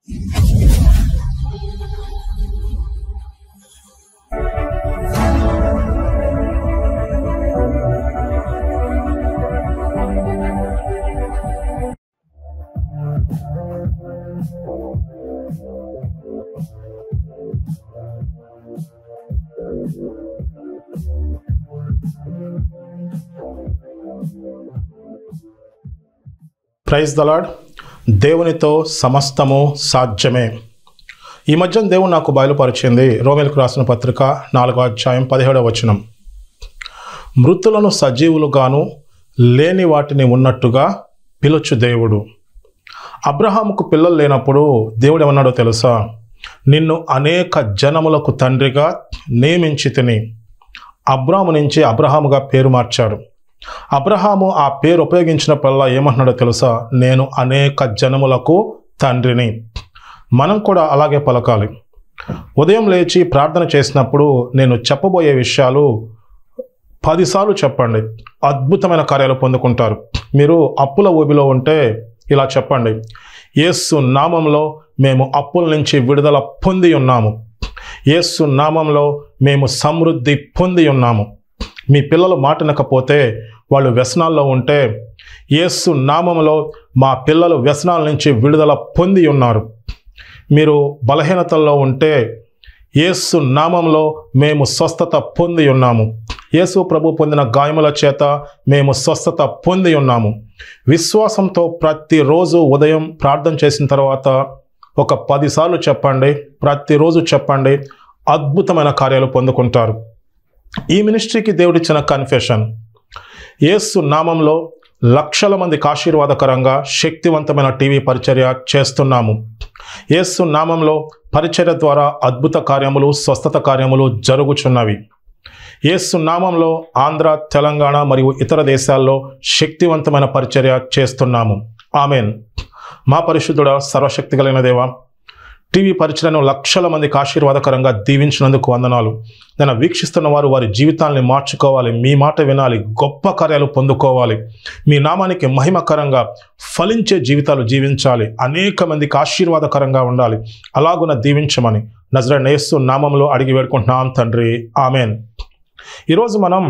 praise the Lord దేవునితో సమస్తము సాధ్యమే ఈ మధ్య దేవుడు నాకు బయలుపరిచింది రోమిలకు రాసిన పత్రిక నాలుగో అధ్యాయం పదిహేడవ వచనం మృతులను సజీవులుగాను లేని వాటిని ఉన్నట్టుగా పిలుచు దేవుడు అబ్రహాముకు పిల్లలు లేనప్పుడు దేవుడు ఏమన్నాడో తెలుసా నిన్ను అనేక జనములకు తండ్రిగా నియమించి తిని అబ్రాము నుంచి అబ్రహాముగా పేరు మార్చాడు అబ్రహాము ఆ పేరు ఉపయోగించినప్పుడల్లా ఏమంటున్నాడో తెలుసా నేను అనేక జనములకు తండ్రిని మనం కూడా అలాగే పలకాలి ఉదయం లేచి ప్రార్థన చేసినప్పుడు నేను చెప్పబోయే విషయాలు పదిసార్లు చెప్పండి అద్భుతమైన కార్యాలు పొందుకుంటారు మీరు అప్పుల ఊబిలో ఉంటే ఇలా చెప్పండి యేసు నామంలో మేము అప్పుల నుంచి విడుదల పొంది ఉన్నాము యేసు నామంలో మేము సమృద్ధి పొంది ఉన్నాము మీ పిల్లలు మాటినకపోతే వాళ్ళు వ్యసనాల్లో ఉంటే యేసు నామంలో మా పిల్లలు వ్యసనాల నుంచి విడుదల పొంది ఉన్నారు మీరు బలహీనతల్లో ఉంటే యేసు నామంలో మేము స్వస్థత పొంది ఉన్నాము యేసు ప్రభు పొందిన గాయముల చేత మేము స్వస్థత పొంది ఉన్నాము విశ్వాసంతో ప్రతిరోజు ఉదయం ప్రార్థన చేసిన తర్వాత ఒక పదిసార్లు చెప్పండి ప్రతిరోజు చెప్పండి అద్భుతమైన కార్యాలు పొందుకుంటారు ఈ మినిస్ట్రీకి దేవుడిచ్చిన కన్ఫెషన్ యేసు నామంలో లక్షల మందికి ఆశీర్వాదకరంగా శక్తివంతమైన టీవీ పరిచర్య చేస్తున్నాము యేసు నామంలో పరిచర్య ద్వారా అద్భుత కార్యములు స్వస్థత కార్యములు జరుగుచున్నవి యేసు నామంలో ఆంధ్ర తెలంగాణ మరియు ఇతర దేశాల్లో శక్తివంతమైన పరిచర్య చేస్తున్నాము ఆమెన్ మా పరిశుద్ధుడ సర్వశక్తి కలిగిన దేవ టీవీ పరిచయను లక్షల మందికి ఆశీర్వాదకరంగా దీవించినందుకు వందనాలు నేను వీక్షిస్తున్న వారు వారి జీవితాల్ని మార్చుకోవాలి మీ మాట వినాలి గొప్ప కార్యాలు పొందుకోవాలి మీ నామానికి మహిమకరంగా ఫలించే జీవితాలు జీవించాలి అనేక మందికి ఆశీర్వాదకరంగా ఉండాలి అలాగున దీవించమని నజర నేస్తు నామంలో అడిగి వేడుకుంటున్నాం తండ్రి ఆమెన్ ఈరోజు మనం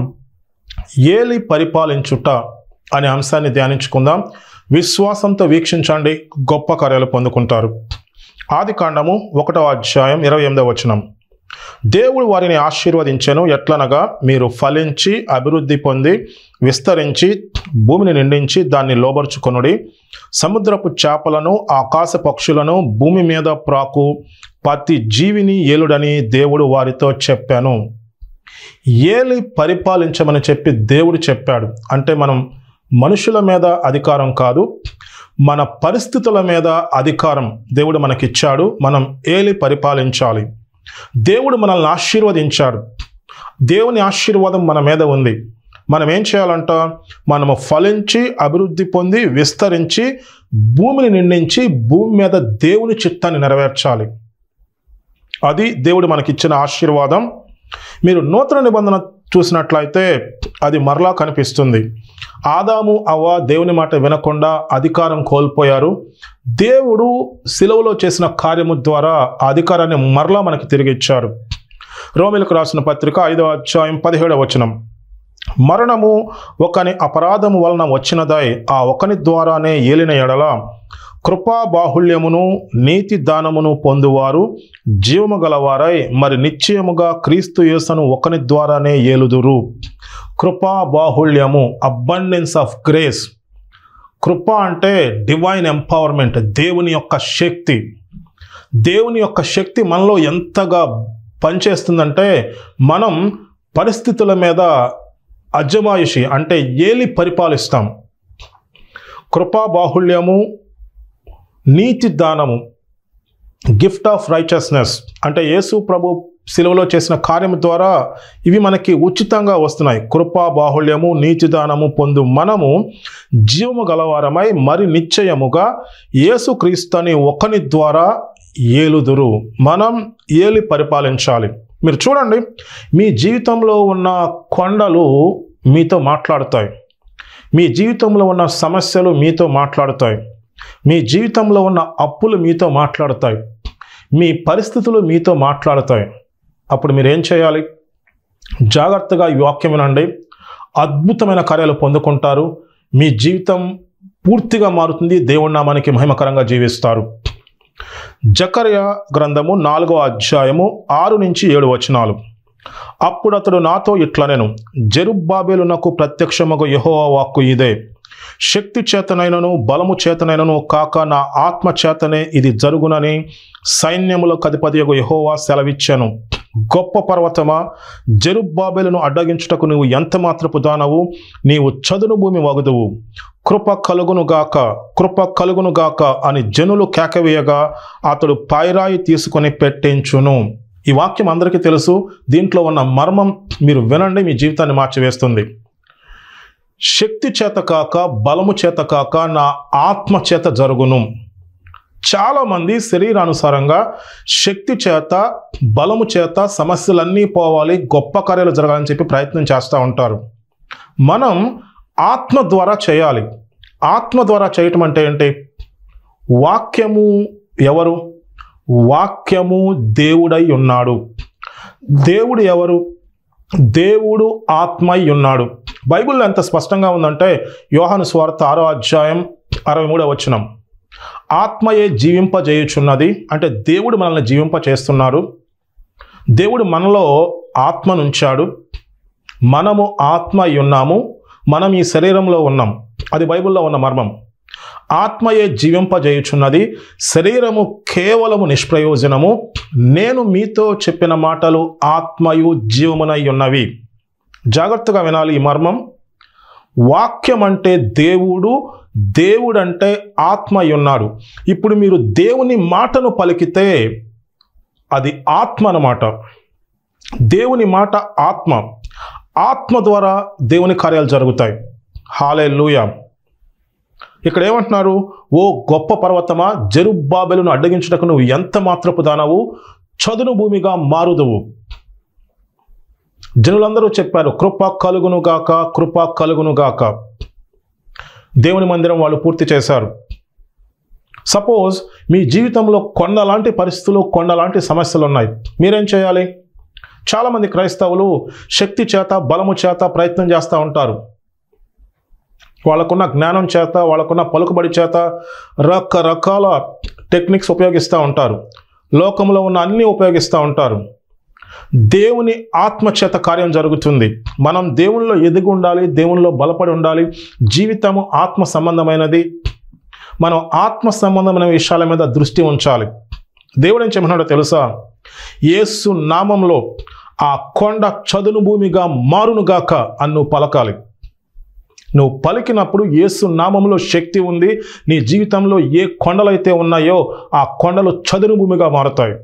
ఏలి పరిపాలించుట అనే అంశాన్ని ధ్యానించుకుందాం విశ్వాసంతో వీక్షించండి గొప్ప కార్యాలు పొందుకుంటారు ఆది కాండము ఒకటవ అధ్యాయం ఇరవై ఎనిమిదవ వచనం దేవుడు వారిని ఆశీర్వదించెను ఎట్లనగా మీరు ఫలించి అభివృద్ధి పొంది విస్తరించి భూమిని నిండించి దాన్ని లోబర్చుకొనుడి సముద్రపు చేపలను ఆకాశ పక్షులను భూమి మీద ప్రాకు ప్రతి జీవిని ఏలుడని దేవుడు వారితో చెప్పాను ఏలి పరిపాలించమని చెప్పి దేవుడు చెప్పాడు అంటే మనం మనుషుల మీద అధికారం కాదు మన పరిస్థితుల మీద అధికారం దేవుడు మనకిచ్చాడు మనం ఏలి పరిపాలించాలి దేవుడు మనల్ని ఆశీర్వదించాడు దేవుని ఆశీర్వాదం మన మీద ఉంది మనం ఏం చేయాలంట మనము ఫలించి అభివృద్ధి పొంది విస్తరించి భూమిని నిండించి భూమి మీద దేవుని చిత్తాన్ని నెరవేర్చాలి అది దేవుడు మనకిచ్చిన ఆశీర్వాదం మీరు నూతన నిబంధన చూసినట్లయితే అది మరలా కనిపిస్తుంది ఆదాము అవ్వ దేవుని మాట వినకుండా అధికారం కోల్పోయారు దేవుడు సిలువలో చేసిన కార్యము ద్వారా ఆ అధికారాన్ని మరలా మనకి తిరిగి ఇచ్చారు రోమిలకు రాసిన పత్రిక ఐదవ అధ్యాయం పదిహేడవ వచనం మరణము ఒకని అపరాధము వలన వచ్చినదై ఆ ఒకని ద్వారానే ఏలిన ఎడల కృపా బాహుళ్యమును నీతి దానమును పొందువారు జీవము గలవారై మరి నిశ్చయముగా క్రీస్తు యేసును ఒకని ద్వారానే ఏలుదురు కృపా బాహుళ్యము అబండెన్స్ ఆఫ్ గ్రేస్ కృప అంటే డివైన్ ఎంపవర్మెంట్ దేవుని యొక్క శక్తి దేవుని యొక్క శక్తి మనలో ఎంతగా పనిచేస్తుందంటే మనం పరిస్థితుల మీద అజమాయిషి అంటే ఏలి పరిపాలిస్తాం కృపా బాహుళ్యము నీతి దానము గిఫ్ట్ ఆఫ్ రైచస్నెస్ అంటే యేసు ప్రభు సిలువలో చేసిన కార్యము ద్వారా ఇవి మనకి ఉచితంగా వస్తున్నాయి కృపా బాహుళ్యము నీతి దానము పొందు మనము జీవము గలవారమై మరి నిశ్చయముగా యేసుక్రీస్తు అని ఒకని ద్వారా ఏలుదురు మనం ఏలి పరిపాలించాలి మీరు చూడండి మీ జీవితంలో ఉన్న కొండలు మీతో మాట్లాడుతాయి మీ జీవితంలో ఉన్న సమస్యలు మీతో మాట్లాడుతాయి మీ జీవితంలో ఉన్న అప్పులు మీతో మాట్లాడతాయి మీ పరిస్థితులు మీతో మాట్లాడతాయి అప్పుడు మీరు ఏం చేయాలి జాగ్రత్తగా ఈ వాక్యం వినండి అద్భుతమైన కార్యాలు పొందుకుంటారు మీ జీవితం పూర్తిగా మారుతుంది దేవుడి నామానికి మహిమకరంగా జీవిస్తారు జకర్య గ్రంథము నాలుగో అధ్యాయము ఆరు నుంచి ఏడు వచనాలు అప్పుడు అతడు నాతో ఇట్లనెను జెరుబ్బాబేలునకు ప్రత్యక్షమగు యెహోవా వాక్కు ఇదే శక్తి చేతనైనను బలము చేతనైనను కాక నా ఆత్మ చేతనే ఇది జరుగునని సైన్యములకు అధిపతియగు యెహోవా సెలవిచ్చాను గొప్ప పర్వతమా జెరుబ్బాబేలును అడ్డగించుటకు నువ్వు ఎంత మాత్రపు దానవు నీవు చదును భూమి వగుదువు కృప కలుగును గాక కృప కలుగును గాక అని జనులు కేకవేయగా అతడు పాయిరాయి తీసుకొని పెట్టించును ఈ వాక్యం అందరికీ తెలుసు దీంట్లో ఉన్న మర్మం మీరు వినండి మీ జీవితాన్ని మార్చివేస్తుంది శక్తి చేత కాక బలము చేత కాక నా ఆత్మ చేత జరుగును చాలామంది శరీరానుసారంగా శక్తి చేత బలము చేత సమస్యలన్నీ పోవాలి గొప్ప కార్యాలు జరగాలని చెప్పి ప్రయత్నం చేస్తూ ఉంటారు మనం ఆత్మ ద్వారా చేయాలి ఆత్మ ద్వారా చేయటం అంటే ఏంటి వాక్యము ఎవరు వాక్యము దేవుడై ఉన్నాడు దేవుడు ఎవరు దేవుడు ఆత్మై ఉన్నాడు బైబిల్లో ఎంత స్పష్టంగా ఉందంటే యోహాను స్వార్థ ఆరో అధ్యాయం అరవై మూడో వచనం ఆత్మయే జీవింపజేయుచున్నది అంటే దేవుడు మనల్ని జీవింప చేస్తున్నారు దేవుడు మనలో ఆత్మనుంచాడు మనము ఆత్మ అయి ఉన్నాము మనం ఈ శరీరంలో ఉన్నాం అది బైబిల్లో ఉన్న మర్మం ఆత్మయే జీవింపజేయుచున్నది శరీరము కేవలము నిష్ప్రయోజనము నేను మీతో చెప్పిన మాటలు ఆత్మయు జీవమునై ఉన్నవి జాగ్రత్తగా వినాలి ఈ మర్మం వాక్యం అంటే దేవుడు దేవుడు అంటే ఆత్మ అయి ఉన్నాడు ఇప్పుడు మీరు దేవుని మాటను పలికితే అది ఆత్మ అన్నమాట దేవుని మాట ఆత్మ ఆత్మ ద్వారా దేవుని కార్యాలు జరుగుతాయి హాలే ఇక్కడ ఏమంటున్నారు ఓ గొప్ప పర్వతమా జరుబ్బాబెలను అడ్డగించుటకు నువ్వు ఎంత మాత్రపు దానవు చదును భూమిగా మారుదువు జనులందరూ చెప్పారు కృప కలుగును గాక కృప కలుగును గాక దేవుని మందిరం వాళ్ళు పూర్తి చేశారు సపోజ్ మీ జీవితంలో కొండలాంటి పరిస్థితులు కొండలాంటి సమస్యలు ఉన్నాయి మీరేం చేయాలి చాలామంది క్రైస్తవులు శక్తి చేత బలము చేత ప్రయత్నం చేస్తూ ఉంటారు వాళ్ళకున్న జ్ఞానం చేత వాళ్ళకున్న పలుకుబడి చేత రకరకాల టెక్నిక్స్ ఉపయోగిస్తూ ఉంటారు లోకంలో ఉన్న అన్నీ ఉపయోగిస్తూ ఉంటారు దేవుని ఆత్మ చేత కార్యం జరుగుతుంది మనం దేవునిలో ఎదిగి ఉండాలి దేవునిలో బలపడి ఉండాలి జీవితము ఆత్మ సంబంధమైనది మనం ఆత్మ సంబంధమైన విషయాల మీద దృష్టి ఉంచాలి దేవుడు ఏం చెప్పినాడో తెలుసా యేసు నామంలో ఆ కొండ చదును భూమిగా మారునుగాక అని నువ్వు పలకాలి నువ్వు పలికినప్పుడు యేసు నామంలో శక్తి ఉంది నీ జీవితంలో ఏ కొండలైతే ఉన్నాయో ఆ కొండలు చదును భూమిగా మారుతాయి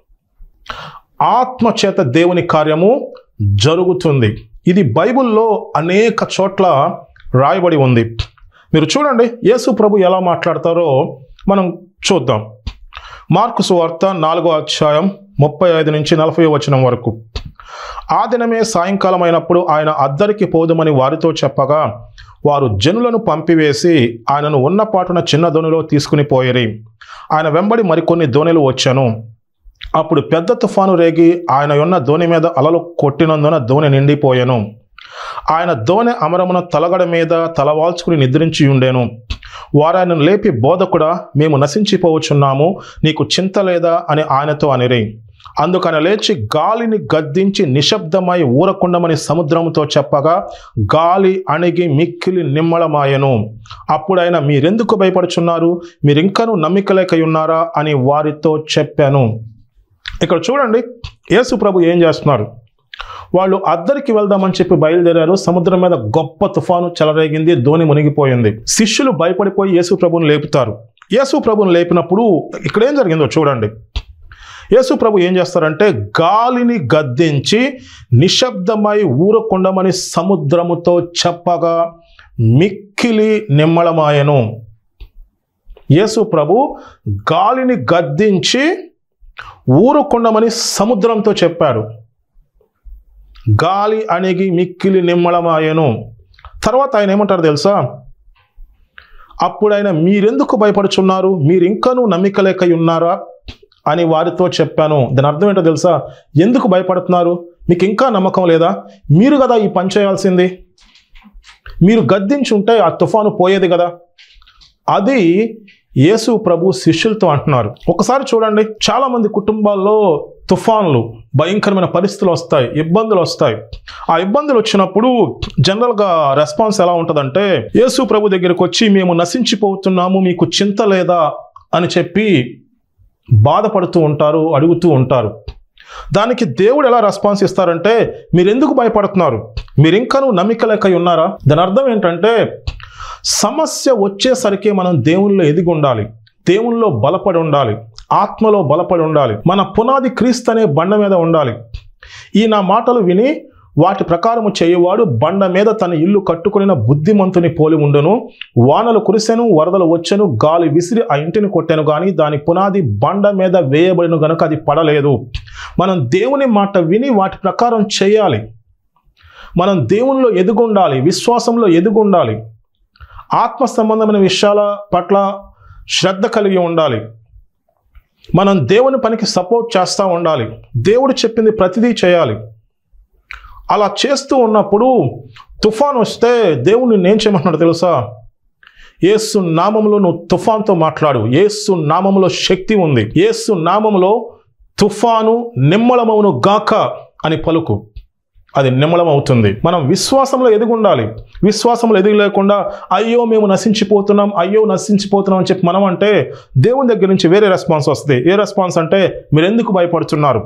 ఆత్మ చేత దేవుని కార్యము జరుగుతుంది ఇది బైబిల్లో అనేక చోట్ల రాయబడి ఉంది మీరు చూడండి యేసు ప్రభు ఎలా మాట్లాడతారో మనం చూద్దాం మార్కు సువార్త నాలుగో అధ్యాయం ముప్పై ఐదు నుంచి నలభై వచనం వరకు ఆ దినమే సాయంకాలం అయినప్పుడు ఆయన అద్దరికి పోదుమని వారితో చెప్పగా వారు జనులను పంపివేసి ఆయనను ఉన్నపాటున చిన్న దోణిలో తీసుకుని పోయిరి ఆయన వెంబడి మరికొన్ని దోణిలు వచ్చాను అప్పుడు పెద్ద తుఫాను రేగి ఆయన ఉన్న దోణి మీద అలలు కొట్టినందున దోణి నిండిపోయాను ఆయన దోణె అమరమున తలగడ మీద తలవాల్చుకుని నిద్రించి ఉండేను వారాయన లేపి బోధకుడా మేము నశించిపోవచ్చున్నాము నీకు చింత లేదా అని ఆయనతో అనిరి అందుకని లేచి గాలిని గద్దించి నిశ్శబ్దమై ఊరకుండమని సముద్రముతో చెప్పగా గాలి అణిగి మిక్కిలి నిమ్మళమాయను అప్పుడైనా మీరెందుకు భయపడుచున్నారు మీరింకనూ నమ్మిక లేక ఉన్నారా అని వారితో చెప్పాను ఇక్కడ చూడండి యేసు ప్రభు ఏం చేస్తున్నారు వాళ్ళు అద్దరికి వెళ్దామని చెప్పి బయలుదేరారు సముద్రం మీద గొప్ప తుఫాను చెలరేగింది ధోని మునిగిపోయింది శిష్యులు భయపడిపోయి యేసు ప్రభుని లేపుతారు యేసు ప్రభుని లేపినప్పుడు ఇక్కడ ఏం జరిగిందో చూడండి యేసు ప్రభు ఏం చేస్తారంటే గాలిని గద్దించి నిశ్శబ్దమై ఊరకుండమని సముద్రముతో చెప్పగా మిక్కిలి నిమ్మళమాయను యేసు ప్రభు గాలిని గద్దించి ఊరుకుండమని సముద్రంతో చెప్పాడు గాలి అణిగి మిక్కిలి నిమ్మళమాయను తర్వాత ఆయన ఏమంటారు తెలుసా అప్పుడు ఆయన మీరెందుకు భయపడుచున్నారు మీరు ఇంకనూ నమ్మిక లేక ఉన్నారా అని వారితో చెప్పాను దాని అర్థం ఏంటో తెలుసా ఎందుకు భయపడుతున్నారు మీకు ఇంకా నమ్మకం లేదా మీరు కదా ఈ పని చేయాల్సింది మీరు గద్దించి ఉంటే ఆ తుఫాను పోయేది కదా అది యేసు ప్రభు శిష్యులతో అంటున్నారు ఒకసారి చూడండి చాలా మంది కుటుంబాల్లో తుఫాన్లు భయంకరమైన పరిస్థితులు వస్తాయి ఇబ్బందులు వస్తాయి ఆ ఇబ్బందులు వచ్చినప్పుడు జనరల్గా రెస్పాన్స్ ఎలా ఉంటుందంటే యేసు ప్రభు దగ్గరికి వచ్చి మేము నశించిపోతున్నాము మీకు చింత లేదా అని చెప్పి బాధపడుతూ ఉంటారు అడుగుతూ ఉంటారు దానికి దేవుడు ఎలా రెస్పాన్స్ ఇస్తారంటే మీరు ఎందుకు భయపడుతున్నారు మీరు ఇంకాను నమ్మిక లేక ఉన్నారా దాని అర్థం ఏంటంటే సమస్య వచ్చేసరికి మనం దేవునిలో ఎదిగి ఉండాలి దేవునిలో బలపడి ఉండాలి ఆత్మలో బలపడి ఉండాలి మన పునాది క్రీస్తు అనే బండ మీద ఉండాలి ఈ నా మాటలు విని వాటి ప్రకారము చేయవాడు బండ మీద తన ఇల్లు కట్టుకుని బుద్ధిమంతుని పోలి ఉండును వానలు కురిసెను వరదలు వచ్చెను గాలి విసిరి ఆ ఇంటిని కొట్టాను కానీ దాని పునాది బండ మీద వేయబడిన గనుక అది పడలేదు మనం దేవుని మాట విని వాటి ప్రకారం చేయాలి మనం దేవునిలో ఎదుగుండాలి విశ్వాసంలో ఎదుగుండాలి ఆత్మ సంబంధమైన విషయాల పట్ల శ్రద్ధ కలిగి ఉండాలి మనం దేవుని పనికి సపోర్ట్ చేస్తూ ఉండాలి దేవుడు చెప్పింది ప్రతిదీ చేయాలి అలా చేస్తూ ఉన్నప్పుడు తుఫాన్ వస్తే దేవుడు నేను చేయమంటున్నాడు తెలుసా ఏసు నామంలో నువ్వు తుఫాన్తో మాట్లాడు ఏసు నామంలో శక్తి ఉంది ఏసు నామంలో తుఫాను నిమ్మలమవును గాక అని పలుకు అది నిమ్మలం అవుతుంది మనం విశ్వాసంలో ఎదుగుండాలి విశ్వాసంలో ఎదుగు లేకుండా అయ్యో మేము నశించిపోతున్నాం అయ్యో నశించిపోతున్నాం అని చెప్పి మనం అంటే దేవుని దగ్గర నుంచి వేరే రెస్పాన్స్ వస్తుంది ఏ రెస్పాన్స్ అంటే మీరు ఎందుకు భయపడుతున్నారు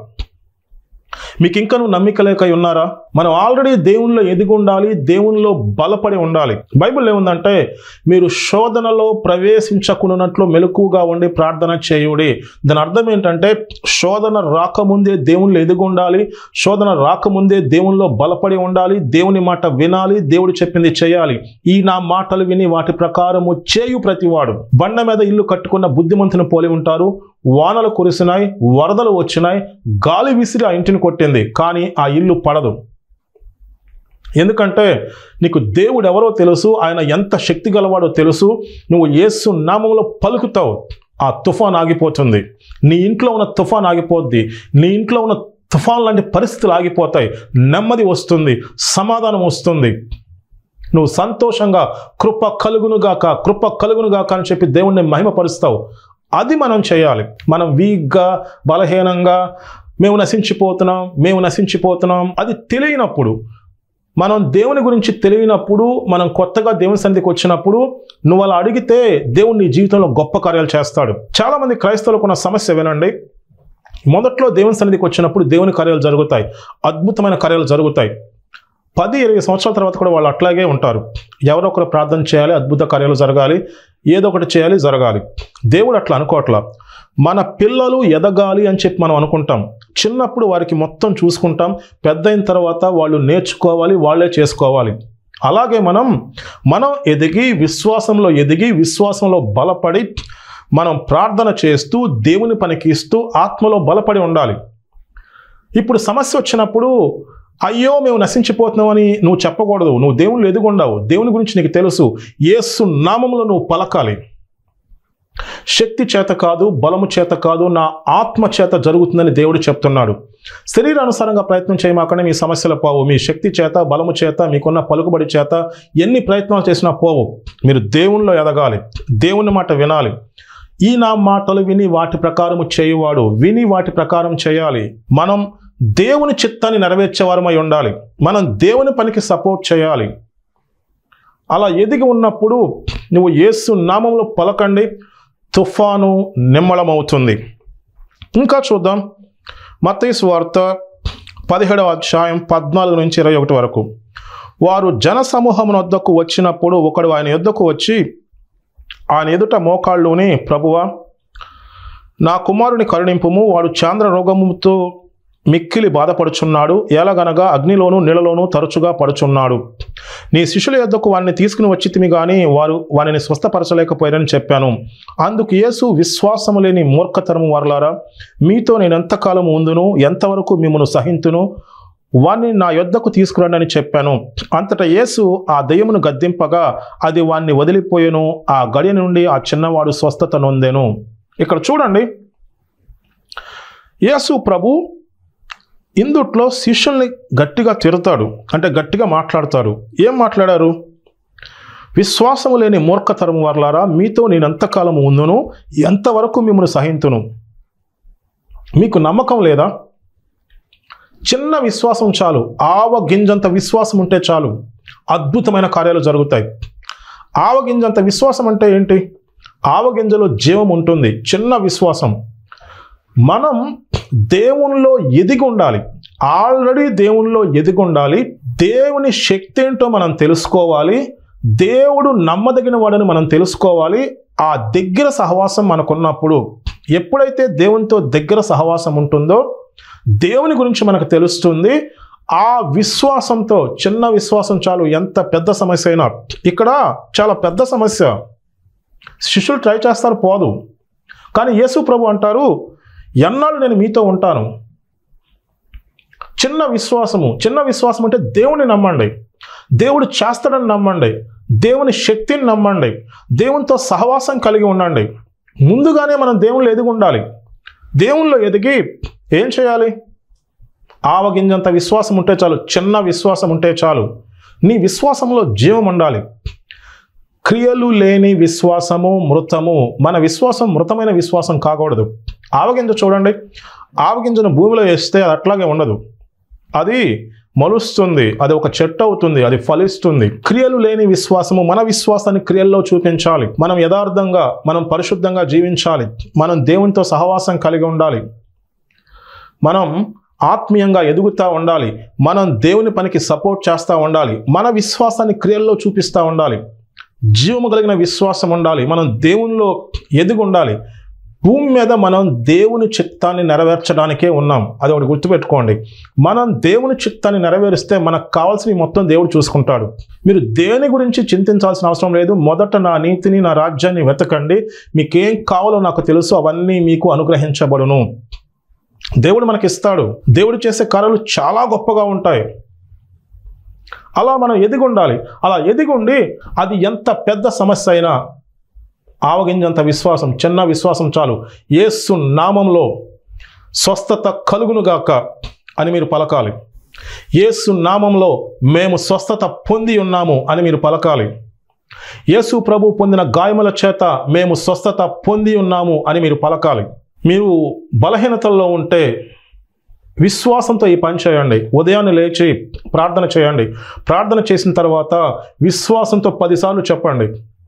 మీకు ఇంకా నువ్వు నమ్మిక లేక ఉన్నారా మనం ఆల్రెడీ దేవునిలో ఎదిగి ఉండాలి దేవునిలో బలపడి ఉండాలి బైబిల్ ఏముందంటే మీరు శోధనలో ప్రవేశించకున్నట్లు మెలకుగా ఉండి ప్రార్థన చేయుడి దాని అర్థం ఏంటంటే శోధన రాకముందే దేవునిలో ఎదిగి ఉండాలి శోధన రాకముందే దేవునిలో బలపడి ఉండాలి దేవుని మాట వినాలి దేవుడు చెప్పింది చేయాలి ఈ నా మాటలు విని వాటి ప్రకారము చేయు ప్రతివాడు బండ మీద ఇల్లు కట్టుకున్న బుద్ధిమంతుని పోలి ఉంటారు వానలు కురిసినాయి వరదలు వచ్చినాయి గాలి విసిరి ఆ ఇంటిని కొట్టింది కానీ ఆ ఇల్లు పడదు ఎందుకంటే నీకు దేవుడు ఎవరో తెలుసు ఆయన ఎంత శక్తి గలవాడో తెలుసు నువ్వు యేసు నామంలో పలుకుతావు ఆ తుఫాన్ ఆగిపోతుంది నీ ఇంట్లో ఉన్న తుఫాన్ ఆగిపోద్ది నీ ఇంట్లో ఉన్న తుఫాన్ లాంటి పరిస్థితులు ఆగిపోతాయి నెమ్మది వస్తుంది సమాధానం వస్తుంది నువ్వు సంతోషంగా కృప కలుగునుగాక కృప కలుగునుగాక అని చెప్పి దేవుణ్ణి మహిమపరుస్తావు అది మనం చేయాలి మనం వీక్గా బలహీనంగా మేము నశించిపోతున్నాం మేము నశించిపోతున్నాం అది తెలియనప్పుడు మనం దేవుని గురించి తెలియనప్పుడు మనం కొత్తగా దేవుని సన్నిధికి వచ్చినప్పుడు నువ్వు అలా అడిగితే దేవుడు నీ జీవితంలో గొప్ప కార్యాలు చేస్తాడు చాలామంది క్రైస్తవులకు ఉన్న సమస్య వినండి మొదట్లో దేవుని సన్నిధికి వచ్చినప్పుడు దేవుని కార్యాలు జరుగుతాయి అద్భుతమైన కార్యాలు జరుగుతాయి పది ఇరవై సంవత్సరాల తర్వాత కూడా వాళ్ళు అట్లాగే ఉంటారు ఎవరో ఒకరు ప్రార్థన చేయాలి అద్భుత కార్యాలు జరగాలి ఏదో ఒకటి చేయాలి జరగాలి దేవుడు అట్లా అనుకోవట్లా మన పిల్లలు ఎదగాలి అని చెప్పి మనం అనుకుంటాం చిన్నప్పుడు వారికి మొత్తం చూసుకుంటాం పెద్ద అయిన తర్వాత వాళ్ళు నేర్చుకోవాలి వాళ్ళే చేసుకోవాలి అలాగే మనం మనం ఎదిగి విశ్వాసంలో ఎదిగి విశ్వాసంలో బలపడి మనం ప్రార్థన చేస్తూ దేవుని పనికి ఇస్తూ ఆత్మలో బలపడి ఉండాలి ఇప్పుడు సమస్య వచ్చినప్పుడు అయ్యో మేము నశించిపోతున్నామని నువ్వు చెప్పకూడదు నువ్వు దేవుళ్ళు ఎదుగుండావు దేవుని గురించి నీకు తెలుసు ఏసు నామంలో నువ్వు పలకాలి శక్తి చేత కాదు బలము చేత కాదు నా ఆత్మ చేత జరుగుతుందని దేవుడు చెప్తున్నాడు శరీరానుసారంగా ప్రయత్నం చేయమాకనే మీ సమస్యలు పోవు మీ శక్తి చేత బలము చేత మీకున్న పలుకుబడి చేత ఎన్ని ప్రయత్నాలు చేసినా పోవు మీరు దేవునిలో ఎదగాలి దేవుని మాట వినాలి ఈ నా మాటలు విని వాటి ప్రకారము చేయువాడు విని వాటి ప్రకారం చేయాలి మనం దేవుని చిత్తాన్ని నెరవేర్చే వారమై ఉండాలి మనం దేవుని పనికి సపోర్ట్ చేయాలి అలా ఎదిగి ఉన్నప్పుడు నువ్వు యేసు నామంలో పలకండి తుఫాను నిమ్మళమవుతుంది ఇంకా చూద్దాం మత్తయి వార్త పదిహేడవ అధ్యాయం పద్నాలుగు నుంచి ఇరవై ఒకటి వరకు వారు జన సమూహం వద్దకు వచ్చినప్పుడు ఒకడు ఆయన యొద్దకు వచ్చి ఆయన ఎదుట మోకాళ్ళుని ప్రభువా నా కుమారుని కరుణింపుము వాడు చాంద్ర రోగముతో మిక్కిలి బాధపడుచున్నాడు ఎలాగనగా అగ్నిలోను నీళ్ళలోనూ తరచుగా పడుచున్నాడు నీ శిష్యుల యొద్దకు వారిని తీసుకుని వచ్చితిమి గాని వారు వారిని స్వస్థపరచలేకపోయారని చెప్పాను అందుకు యేసు విశ్వాసము లేని మూర్ఖతరము వారలారా మీతో నేను ఎంతకాలం ఉందును ఎంతవరకు మిమ్మను సహింతును వాణ్ణి నా యొద్దకు తీసుకురండి అని చెప్పాను అంతటా యేసు ఆ దయ్యమును గద్దింపగా అది వాణ్ణి వదిలిపోయెను ఆ గడియ నుండి ఆ చిన్నవాడు స్వస్థత నొందెను ఇక్కడ చూడండి యేసు ప్రభు ఇందుట్లో శిష్యుల్ని గట్టిగా తిడతాడు అంటే గట్టిగా మాట్లాడతాడు ఏం మాట్లాడారు విశ్వాసము లేని మూర్ఖతరం వర్లారా మీతో నేను ఎంతకాలం ఉందును ఎంతవరకు మిమ్మల్ని సహింతును మీకు నమ్మకం లేదా చిన్న విశ్వాసం చాలు ఆవ గింజంత విశ్వాసం ఉంటే చాలు అద్భుతమైన కార్యాలు జరుగుతాయి ఆవ గింజంత విశ్వాసం అంటే ఏంటి ఆవ గింజలో జీవం ఉంటుంది చిన్న విశ్వాసం మనం దేవునిలో ఎదిగి ఉండాలి ఆల్రెడీ దేవునిలో ఎదిగి ఉండాలి దేవుని శక్తి ఏంటో మనం తెలుసుకోవాలి దేవుడు నమ్మదగిన వాడని మనం తెలుసుకోవాలి ఆ దగ్గర సహవాసం మనకున్నప్పుడు ఎప్పుడైతే దేవునితో దగ్గర సహవాసం ఉంటుందో దేవుని గురించి మనకు తెలుస్తుంది ఆ విశ్వాసంతో చిన్న విశ్వాసం చాలు ఎంత పెద్ద సమస్య అయినా ఇక్కడ చాలా పెద్ద సమస్య శిష్యులు ట్రై చేస్తారు పోదు కానీ యేసు ప్రభు అంటారు ఎన్నాళ్ళు నేను మీతో ఉంటాను చిన్న విశ్వాసము చిన్న విశ్వాసం అంటే దేవుని నమ్మండి దేవుడు చేస్తాడని నమ్మండి దేవుని శక్తిని నమ్మండి దేవునితో సహవాసం కలిగి ఉండండి ముందుగానే మనం దేవుళ్ళు ఎదిగి ఉండాలి దేవుల్లో ఎదిగి ఏం చేయాలి ఆవగింజంత విశ్వాసం ఉంటే చాలు చిన్న విశ్వాసం ఉంటే చాలు నీ విశ్వాసంలో జీవం ఉండాలి క్రియలు లేని విశ్వాసము మృతము మన విశ్వాసం మృతమైన విశ్వాసం కాకూడదు ఆవగింజ చూడండి ఆవగింజను భూమిలో వేస్తే అది అట్లాగే ఉండదు అది మలుస్తుంది అది ఒక చెట్టు అవుతుంది అది ఫలిస్తుంది క్రియలు లేని విశ్వాసము మన విశ్వాసాన్ని క్రియల్లో చూపించాలి మనం యథార్థంగా మనం పరిశుద్ధంగా జీవించాలి మనం దేవునితో సహవాసం కలిగి ఉండాలి మనం ఆత్మీయంగా ఎదుగుతూ ఉండాలి మనం దేవుని పనికి సపోర్ట్ చేస్తూ ఉండాలి మన విశ్వాసాన్ని క్రియల్లో చూపిస్తూ ఉండాలి జీవము కలిగిన విశ్వాసం ఉండాలి మనం దేవునిలో ఎదిగి ఉండాలి భూమి మీద మనం దేవుని చిత్తాన్ని నెరవేర్చడానికే ఉన్నాం అది ఒకటి గుర్తుపెట్టుకోండి మనం దేవుని చిత్తాన్ని నెరవేరిస్తే మనకు కావాల్సినవి మొత్తం దేవుడు చూసుకుంటాడు మీరు దేని గురించి చింతించాల్సిన అవసరం లేదు మొదట నా నీతిని నా రాజ్యాన్ని వెతకండి మీకేం కావాలో నాకు తెలుసు అవన్నీ మీకు అనుగ్రహించబడును దేవుడు మనకి ఇస్తాడు దేవుడు చేసే కార్యాలు చాలా గొప్పగా ఉంటాయి అలా మనం ఎదిగి ఉండాలి అలా ఎదిగి ఉండి అది ఎంత పెద్ద సమస్య అయినా ఆవగింజంత విశ్వాసం చిన్న విశ్వాసం చాలు యేసు నామంలో స్వస్థత కలుగునుగాక అని మీరు పలకాలి యేసు నామంలో మేము స్వస్థత పొంది ఉన్నాము అని మీరు పలకాలి యేసు ప్రభు పొందిన గాయముల చేత మేము స్వస్థత పొంది ఉన్నాము అని మీరు పలకాలి మీరు బలహీనతల్లో ఉంటే విశ్వాసంతో ఈ పని చేయండి ఉదయాన్నే లేచి ప్రార్థన చేయండి ప్రార్థన చేసిన తర్వాత విశ్వాసంతో పదిసార్లు చెప్పండి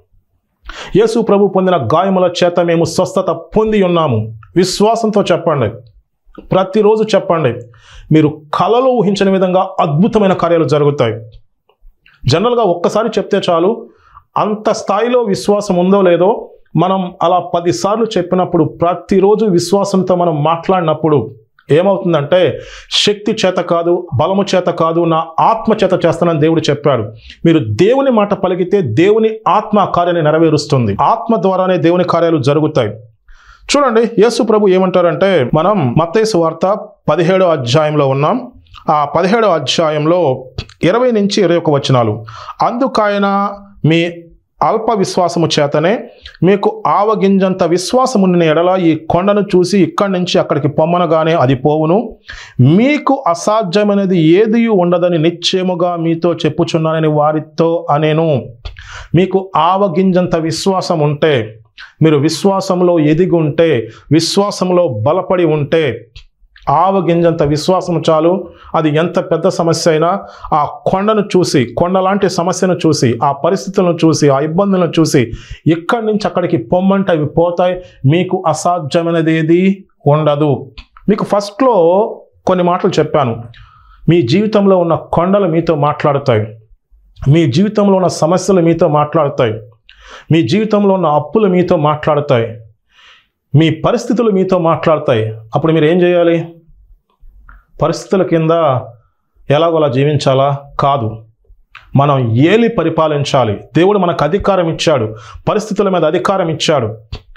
యేసు ప్రభు పొందిన గాయముల చేత మేము స్వస్థత పొంది ఉన్నాము విశ్వాసంతో చెప్పండి ప్రతిరోజు చెప్పండి మీరు కలలో ఊహించని విధంగా అద్భుతమైన కార్యాలు జరుగుతాయి జనరల్గా ఒక్కసారి చెప్తే చాలు అంత స్థాయిలో విశ్వాసం ఉందో లేదో మనం అలా పదిసార్లు చెప్పినప్పుడు ప్రతిరోజు విశ్వాసంతో మనం మాట్లాడినప్పుడు ఏమవుతుందంటే శక్తి చేత కాదు బలము చేత కాదు నా ఆత్మ చేత చేస్తానని దేవుడు చెప్పాడు మీరు దేవుని మాట పలికితే దేవుని ఆత్మ ఆ కార్యాన్ని నెరవేరుస్తుంది ఆత్మ ద్వారానే దేవుని కార్యాలు జరుగుతాయి చూడండి యేసు ప్రభు ఏమంటారంటే మనం మత్తేసు వార్త పదిహేడో అధ్యాయంలో ఉన్నాం ఆ పదిహేడో అధ్యాయంలో ఇరవై నుంచి ఇరవై ఒక వచనాలు అందుకాయన మీ అల్ప విశ్వాసము చేతనే మీకు ఆవగింజంత విశ్వాసమున్న ఎడల ఈ కొండను చూసి ఇక్కడి నుంచి అక్కడికి పొమ్మనగానే అది పోవును మీకు అసాధ్యమైనది ఏది ఉండదని నిశ్చయముగా మీతో చెప్పుచున్నానని వారితో అనేను మీకు ఆవగింజంత విశ్వాసం ఉంటే మీరు విశ్వాసంలో ఎదిగి ఉంటే విశ్వాసంలో బలపడి ఉంటే ఆవగింజంత విశ్వాసం చాలు అది ఎంత పెద్ద సమస్య అయినా ఆ కొండను చూసి కొండ లాంటి సమస్యను చూసి ఆ పరిస్థితులను చూసి ఆ ఇబ్బందులను చూసి ఇక్కడి నుంచి అక్కడికి పొమ్మంటే అవి పోతాయి మీకు అసాధ్యమైనది ఏది ఉండదు మీకు ఫస్ట్లో కొన్ని మాటలు చెప్పాను మీ జీవితంలో ఉన్న కొండలు మీతో మాట్లాడతాయి మీ జీవితంలో ఉన్న సమస్యలు మీతో మాట్లాడతాయి మీ జీవితంలో ఉన్న అప్పులు మీతో మాట్లాడతాయి మీ పరిస్థితులు మీతో మాట్లాడతాయి అప్పుడు మీరు ఏం చేయాలి పరిస్థితుల కింద ఎలాగోలా జీవించాలా కాదు మనం ఏలి పరిపాలించాలి దేవుడు మనకు అధికారం ఇచ్చాడు పరిస్థితుల మీద అధికారం ఇచ్చాడు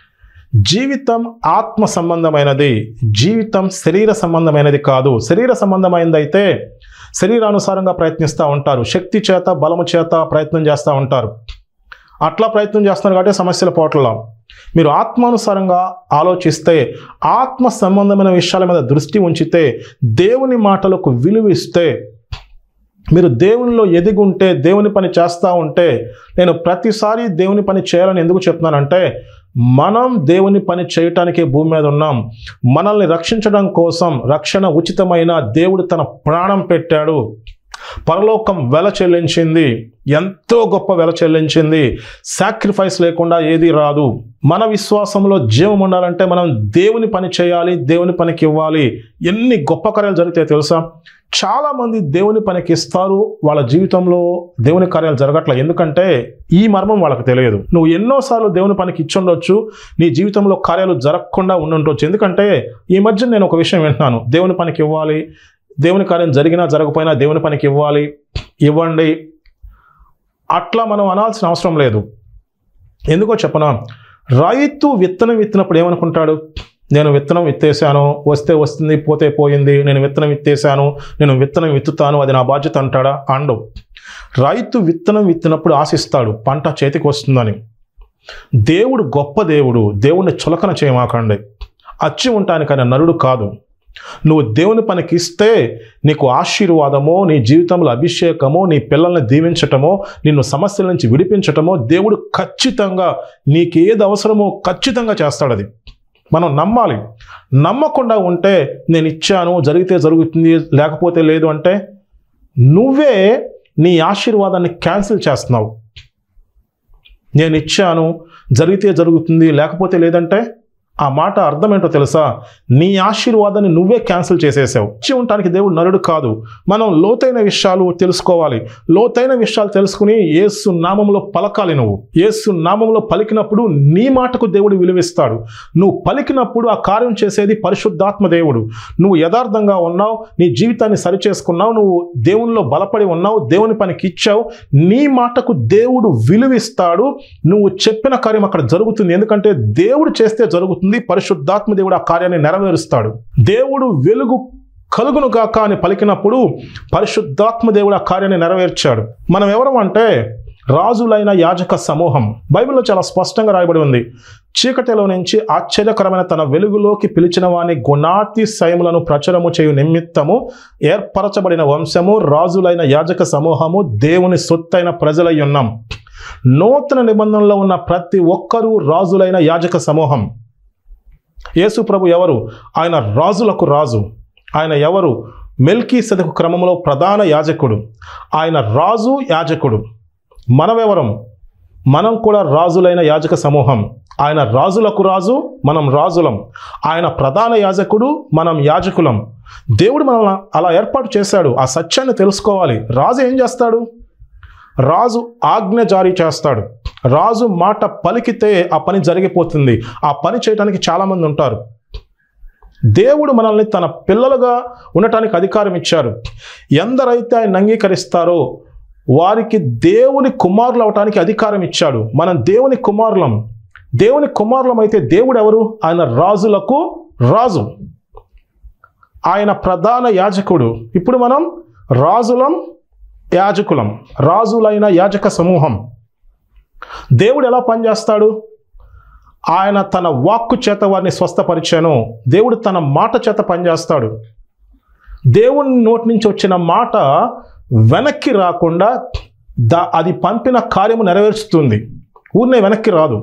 జీవితం ఆత్మ సంబంధమైనది జీవితం శరీర సంబంధమైనది కాదు శరీర సంబంధమైనది అయితే శరీరానుసారంగా ప్రయత్నిస్తూ ఉంటారు శక్తి చేత బలము చేత ప్రయత్నం చేస్తూ ఉంటారు అట్లా ప్రయత్నం చేస్తున్నారు కాబట్టి సమస్యలు పోవట్లా మీరు ఆత్మానుసారంగా ఆలోచిస్తే ఆత్మ సంబంధమైన విషయాల మీద దృష్టి ఉంచితే దేవుని మాటలకు విలువ ఇస్తే మీరు దేవునిలో ఎదిగుంటే దేవుని పని చేస్తూ ఉంటే నేను ప్రతిసారి దేవుని పని చేయాలని ఎందుకు చెప్తున్నానంటే మనం దేవుని పని చేయటానికే భూమి మీద ఉన్నాం మనల్ని రక్షించడం కోసం రక్షణ ఉచితమైన దేవుడు తన ప్రాణం పెట్టాడు పరలోకం వెల చెల్లించింది ఎంతో గొప్ప వెల చెల్లించింది సాక్రిఫైస్ లేకుండా ఏది రాదు మన విశ్వాసంలో జీవం ఉండాలంటే మనం దేవుని పని చేయాలి దేవుని పనికి ఇవ్వాలి ఎన్ని గొప్ప కార్యాలు జరుగుతాయో తెలుసా చాలా మంది దేవుని పనికి ఇస్తారు వాళ్ళ జీవితంలో దేవుని కార్యాలు జరగట్లేదు ఎందుకంటే ఈ మర్మం వాళ్ళకి తెలియదు నువ్వు ఎన్నోసార్లు దేవుని పనికి ఇచ్చుండొచ్చు నీ జీవితంలో కార్యాలు జరగకుండా ఉండుండొచ్చు ఎందుకంటే ఈ మధ్య నేను ఒక విషయం వింటున్నాను దేవుని పనికి ఇవ్వాలి దేవుని కార్యం జరిగినా జరగకపోయినా దేవుని పనికి ఇవ్వాలి ఇవ్వండి అట్లా మనం అనాల్సిన అవసరం లేదు ఎందుకో చెప్పనా రైతు విత్తనం విత్తినప్పుడు ఏమనుకుంటాడు నేను విత్తనం విత్తేసాను వస్తే వస్తుంది పోతే పోయింది నేను విత్తనం విత్తేసాను నేను విత్తనం విత్తుతాను అది నా బాధ్యత అంటాడా అండు రైతు విత్తనం విత్తినప్పుడు ఆశిస్తాడు పంట చేతికి వస్తుందని దేవుడు గొప్ప దేవుడు దేవుణ్ణి చులకన చేయమాకండి అచ్చి ఉంటానికి ఆయన నరుడు కాదు నువ్వు దేవుని పనికి ఇస్తే నీకు ఆశీర్వాదమో నీ జీవితంలో అభిషేకమో నీ పిల్లల్ని దీవించటమో నిన్ను సమస్యల నుంచి విడిపించటమో దేవుడు ఖచ్చితంగా నీకు ఏది అవసరమో ఖచ్చితంగా చేస్తాడు అది మనం నమ్మాలి నమ్మకుండా ఉంటే నేను ఇచ్చాను జరిగితే జరుగుతుంది లేకపోతే లేదు అంటే నువ్వే నీ ఆశీర్వాదాన్ని క్యాన్సిల్ చేస్తున్నావు నేను ఇచ్చాను జరిగితే జరుగుతుంది లేకపోతే లేదంటే ఆ మాట అర్థం ఏంటో తెలుసా నీ ఆశీర్వాదాన్ని నువ్వే క్యాన్సిల్ చేసేసావు ఇచ్చి ఉండటానికి దేవుడు నరుడు కాదు మనం లోతైన విషయాలు తెలుసుకోవాలి లోతైన విషయాలు తెలుసుకుని ఏసు నామంలో పలకాలి నువ్వు ఏసు నామంలో పలికినప్పుడు నీ మాటకు దేవుడు విలువిస్తాడు నువ్వు పలికినప్పుడు ఆ కార్యం చేసేది పరిశుద్ధాత్మ దేవుడు నువ్వు యథార్థంగా ఉన్నావు నీ జీవితాన్ని సరిచేసుకున్నావు నువ్వు దేవునిలో బలపడి ఉన్నావు దేవుని పనికి ఇచ్చావు నీ మాటకు దేవుడు విలువిస్తాడు నువ్వు చెప్పిన కార్యం అక్కడ జరుగుతుంది ఎందుకంటే దేవుడు చేస్తే జరుగుతుంది పరిశుద్ధాత్మ దేవుడు ఆ కార్యాన్ని నెరవేరుస్తాడు దేవుడు వెలుగు కలుగును గాక అని పలికినప్పుడు పరిశుద్ధాత్మ దేవుడు ఆ కార్యాన్ని నెరవేర్చాడు మనం ఎవరం అంటే రాజులైన యాజక సమూహం బైబిల్లో చాలా స్పష్టంగా రాయబడి ఉంది చీకటిలో నుంచి ఆశ్చర్యకరమైన తన వెలుగులోకి పిలిచిన వాని గుణాతిశయములను ప్రచురము చేయు నిమిత్తము ఏర్పరచబడిన వంశము రాజులైన యాజక సమూహము దేవుని సొత్తైన ప్రజలై ఉన్నాం నూతన నిబంధనలో ఉన్న ప్రతి ఒక్కరూ రాజులైన యాజక సమూహం యేసు ప్రభు ఎవరు ఆయన రాజులకు రాజు ఆయన ఎవరు మెల్కీ సదకు క్రమంలో ప్రధాన యాజకుడు ఆయన రాజు యాజకుడు మనమెవరం మనం కూడా రాజులైన యాజక సమూహం ఆయన రాజులకు రాజు మనం రాజులం ఆయన ప్రధాన యాజకుడు మనం యాజకులం దేవుడు మనల్ని అలా ఏర్పాటు చేశాడు ఆ సత్యాన్ని తెలుసుకోవాలి రాజు ఏం చేస్తాడు రాజు ఆజ్ఞ జారీ చేస్తాడు రాజు మాట పలికితే ఆ పని జరిగిపోతుంది ఆ పని చేయడానికి చాలామంది ఉంటారు దేవుడు మనల్ని తన పిల్లలుగా ఉండటానికి అధికారం ఇచ్చారు ఎందరైతే ఆయన అంగీకరిస్తారో వారికి దేవుని కుమారులు అవటానికి అధికారం ఇచ్చాడు మనం దేవుని కుమారులం దేవుని కుమారులం అయితే దేవుడు ఎవరు ఆయన రాజులకు రాజు ఆయన ప్రధాన యాజకుడు ఇప్పుడు మనం రాజులం యాజకులం రాజులైన యాజక సమూహం దేవుడు ఎలా పనిచేస్తాడు ఆయన తన వాక్కు చేత వారిని స్వస్థపరిచాను దేవుడు తన మాట చేత పనిచేస్తాడు దేవుని నోటి నుంచి వచ్చిన మాట వెనక్కి రాకుండా దా అది పంపిన కార్యము నెరవేరుస్తుంది ఊరినే వెనక్కి రాదు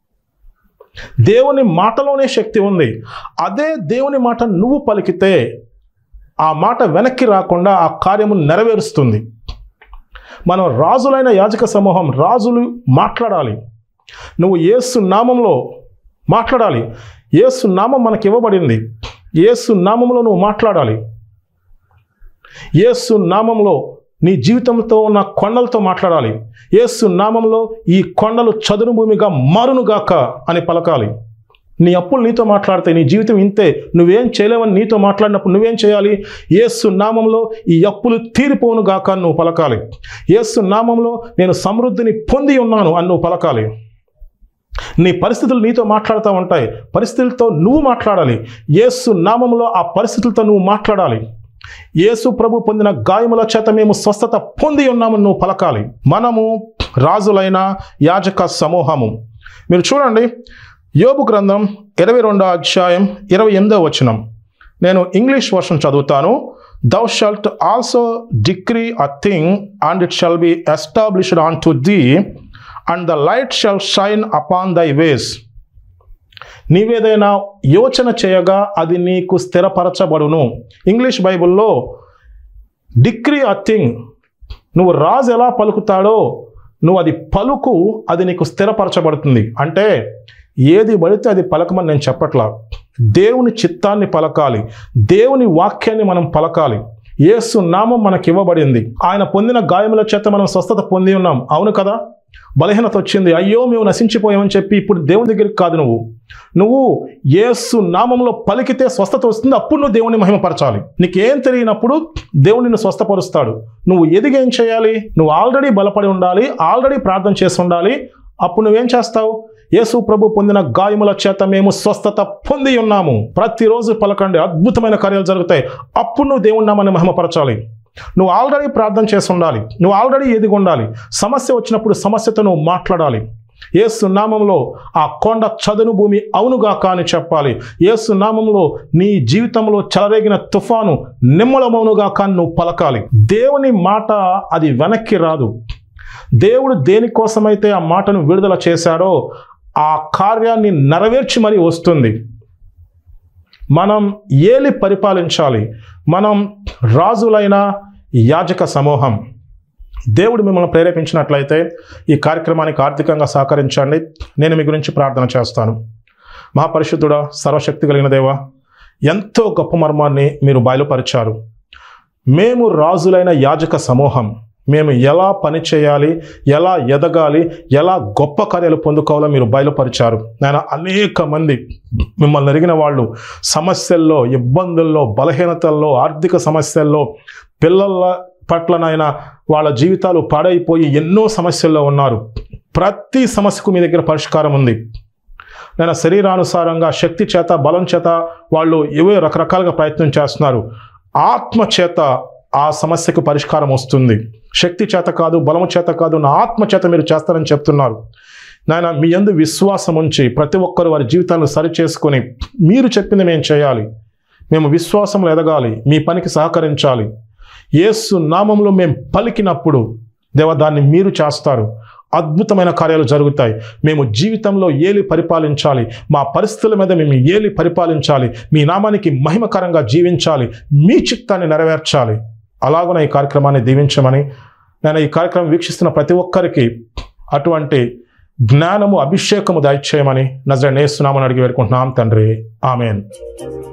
దేవుని మాటలోనే శక్తి ఉంది అదే దేవుని మాట నువ్వు పలికితే ఆ మాట వెనక్కి రాకుండా ఆ కార్యము నెరవేరుస్తుంది మనం రాజులైన యాజక సమూహం రాజులు మాట్లాడాలి నువ్వు ఏసు నామంలో మాట్లాడాలి ఏసు నామం మనకి ఇవ్వబడింది ఏసు నామంలో నువ్వు మాట్లాడాలి ఏసు నామంలో నీ జీవితంతో ఉన్న కొండలతో మాట్లాడాలి ఏసు నామంలో ఈ కొండలు చదును భూమిగా మారునుగాక అని పలకాలి నీ అప్పులు నీతో మాట్లాడతాయి నీ జీవితం ఇంతే నువ్వేం చేయలేవని నీతో మాట్లాడినప్పుడు నువ్వేం చేయాలి ఏసు నామంలో ఈ అప్పులు తీరిపోను గాక అని నువ్వు పలకాలి ఏసు నామంలో నేను సమృద్ధిని పొంది ఉన్నాను అని నువ్వు పలకాలి నీ పరిస్థితులు నీతో మాట్లాడుతూ ఉంటాయి పరిస్థితులతో నువ్వు మాట్లాడాలి ఏసు నామంలో ఆ పరిస్థితులతో నువ్వు మాట్లాడాలి యేసు ప్రభు పొందిన గాయముల చేత మేము స్వస్థత పొంది ఉన్నామని నువ్వు పలకాలి మనము రాజులైన యాజక సమూహము మీరు చూడండి యోబు గ్రంథం ఇరవై రెండో అధ్యాయం ఇరవై ఎనిమిదో వచనం నేను ఇంగ్లీష్ వర్షన్ చదువుతాను thou shalt also decree a thing and it shall be established unto the and the light shall shine upon thy ways నీవేదైనా యోచన చేయగా అది నీకు స్థిరపరచబడును ఇంగ్లీష్ బైబిల్లో డిక్రీ అ థింగ్ నువ్వు రాజు ఎలా పలుకుతాడో నువ్వు అది పలుకు అది నీకు స్థిరపరచబడుతుంది అంటే ఏది పడితే అది పలకమని నేను చెప్పట్లా దేవుని చిత్తాన్ని పలకాలి దేవుని వాక్యాన్ని మనం పలకాలి యేసు నామం మనకి ఇవ్వబడింది ఆయన పొందిన గాయముల చేత మనం స్వస్థత పొంది ఉన్నాం అవును కదా బలహీనత వచ్చింది అయ్యో మేము నశించిపోయామని చెప్పి ఇప్పుడు దేవుని దగ్గరికి కాదు నువ్వు నువ్వు యేసు నామంలో పలికితే స్వస్థత వస్తుంది అప్పుడు నువ్వు దేవుని మహిమపరచాలి నీకేం తెలియనప్పుడు దేవుని నిన్ను స్వస్థపరుస్తాడు నువ్వు ఎదిగి ఏం చేయాలి నువ్వు ఆల్రెడీ బలపడి ఉండాలి ఆల్రెడీ ప్రార్థన చేసి ఉండాలి అప్పుడు నువ్వేం చేస్తావు యేసు ప్రభు పొందిన గాయముల చేత మేము స్వస్థత పొంది ఉన్నాము ప్రతిరోజు పలకండి అద్భుతమైన కార్యాలు జరుగుతాయి అప్పుడు నువ్వు దేవుని నామాన్ని మహిమపరచాలి నువ్వు ఆల్రెడీ ప్రార్థన చేసి ఉండాలి నువ్వు ఆల్రెడీ ఎదిగి ఉండాలి సమస్య వచ్చినప్పుడు సమస్యతో నువ్వు మాట్లాడాలి యేసు నామంలో ఆ కొండ చదును భూమి అవునుగాక అని చెప్పాలి యేసు నామంలో నీ జీవితంలో చెలరేగిన తుఫాను నిమ్మలమవునుగాక అని నువ్వు పలకాలి దేవుని మాట అది వెనక్కి రాదు దేవుడు దేనికోసమైతే ఆ మాటను విడుదల చేశాడో ఆ కార్యాన్ని నెరవేర్చి మరీ వస్తుంది మనం ఏలి పరిపాలించాలి మనం రాజులైన యాజక సమూహం దేవుడు మిమ్మల్ని ప్రేరేపించినట్లయితే ఈ కార్యక్రమానికి ఆర్థికంగా సహకరించండి నేను మీ గురించి ప్రార్థన చేస్తాను మహాపరిశుద్ధుడా సర్వశక్తి కలిగిన దేవా ఎంతో గొప్ప మర్మాన్ని మీరు బయలుపరిచారు మేము రాజులైన యాజక సమూహం మేము ఎలా పని చేయాలి ఎలా ఎదగాలి ఎలా గొప్ప కార్యాలు పొందుకోవాలో మీరు బయలుపరిచారు నేను అనేక మంది మిమ్మల్ని ఎరిగిన వాళ్ళు సమస్యల్లో ఇబ్బందుల్లో బలహీనతల్లో ఆర్థిక సమస్యల్లో పిల్లల పట్లనైనా వాళ్ళ జీవితాలు పాడైపోయి ఎన్నో సమస్యల్లో ఉన్నారు ప్రతి సమస్యకు మీ దగ్గర పరిష్కారం ఉంది నేను శరీరానుసారంగా శక్తి చేత బలం చేత వాళ్ళు ఏవో రకరకాలుగా ప్రయత్నం చేస్తున్నారు ఆత్మ చేత ఆ సమస్యకు పరిష్కారం వస్తుంది శక్తి చేత కాదు బలము చేత కాదు నా ఆత్మ చేత మీరు చేస్తారని చెప్తున్నారు నాయన మీ అందు విశ్వాసం ఉంచి ప్రతి ఒక్కరు వారి జీవితాలను సరి చేసుకొని మీరు చెప్పింది మేము చేయాలి మేము విశ్వాసంలో ఎదగాలి మీ పనికి సహకరించాలి యేసు నామంలో మేము పలికినప్పుడు దేవ దాన్ని మీరు చేస్తారు అద్భుతమైన కార్యాలు జరుగుతాయి మేము జీవితంలో ఏలి పరిపాలించాలి మా పరిస్థితుల మీద మేము ఏలి పరిపాలించాలి మీ నామానికి మహిమకరంగా జీవించాలి మీ చిత్తాన్ని నెరవేర్చాలి అలాగున ఈ కార్యక్రమాన్ని దీవించమని నేను ఈ కార్యక్రమం వీక్షిస్తున్న ప్రతి ఒక్కరికి అటువంటి జ్ఞానము అభిషేకము దయచేయమని నజర నేస్తున్నామని అడిగి వేడుకుంటున్నాం తండ్రి ఆమెన్